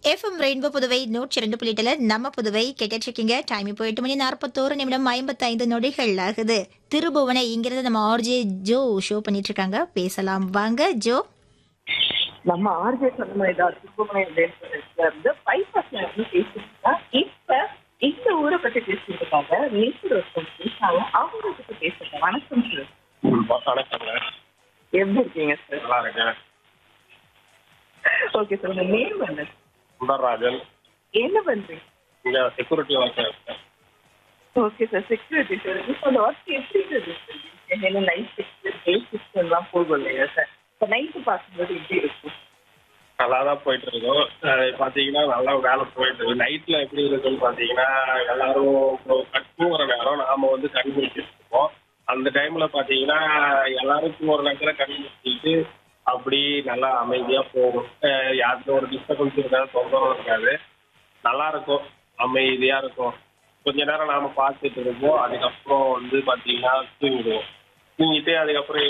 FM rainbow Puduvai நூற்றி ரெண்டு புள்ளிட்டுல நம்ம புதுவை கேட்டுட்டு இருக்கீங்க டைம் இப்போ எட்டு மணி நாற்பத்தோரு நிமிடம் ஐம்பத்தைந்து நொடிகள் ஆகுது திருபுவனை இங்கிருந்து நம்ம ஆர்ஜே ஜோ ஷோ பண்ணிட்டு இருக்காங்க பேசலாம் வாங்க ஜோ நம்ம ஆர்ஜே சொன்ன மாதிரி தான் திருப்பமணி இருந்து ஃபைவ் பர்சன்ட் வந்து பேசிட்டு இப்ப இந்த ஊரை பத்தி பேசிட்டு இருக்காங்க நேச்சர் ஒருத்தவங்க பேசுறாங்க அவங்க பத்தி பேசுறாங்க வணக்கம் சார் வணக்கங்க எப்படி இருக்கீங்க சார் நல்லா இருக்கேன் ஓகே சார் உங்க நேம் என்ன சுந்தரராஜன் என்ன பண்றீங்க இங்க செக்யூரிட்டி ஒர்க்கர் இருக்கேன் ஓகே சார் செக்யூரிட்டி சார் இப்போ அந்த ஒர்க் எப்படி இருக்கு என்ன நைட் ஷிஃப்ட் டே ஷிஃப்ட் எல்லாம் போகும் இல்லையா சார் இப்போ நைட்டு பார்க்கும்போது எப்படி இருக்கும் நல்லா தான் போயிட்டு இருக்கோம் அது பாத்தீங்கன்னா நல்லா வேலை போயிட்டு இருக்கு நைட்ல எப்படி இருக்குன்னு பாத்தீங்கன்னா எல்லாரும் இப்போ கட் தூங்குற நேரம் நாம வந்து கண் முடிச்சிட்டு இருக்கோம் அந்த டைம்ல பாத்தீங்கன்னா எல்லாரும் தூங்குற நேரத்துல கண் முடிச்சிட்டு அப்படி நல்லா அமைதியா போகும் அஹ் யாருக்கும் ஒரு டிஸ்டர்பன்ஸ் இருக்காது தொந்தரவு இருக்காது நல்லா இருக்கும் அமைதியா இருக்கும் கொஞ்ச நேரம் நாம பார்த்துட்டு இருப்போம் அதுக்கப்புறம் வந்து பாத்தீங்கன்னா தூங்கிடுவோம் தூங்கிட்டு அதுக்கப்புறம்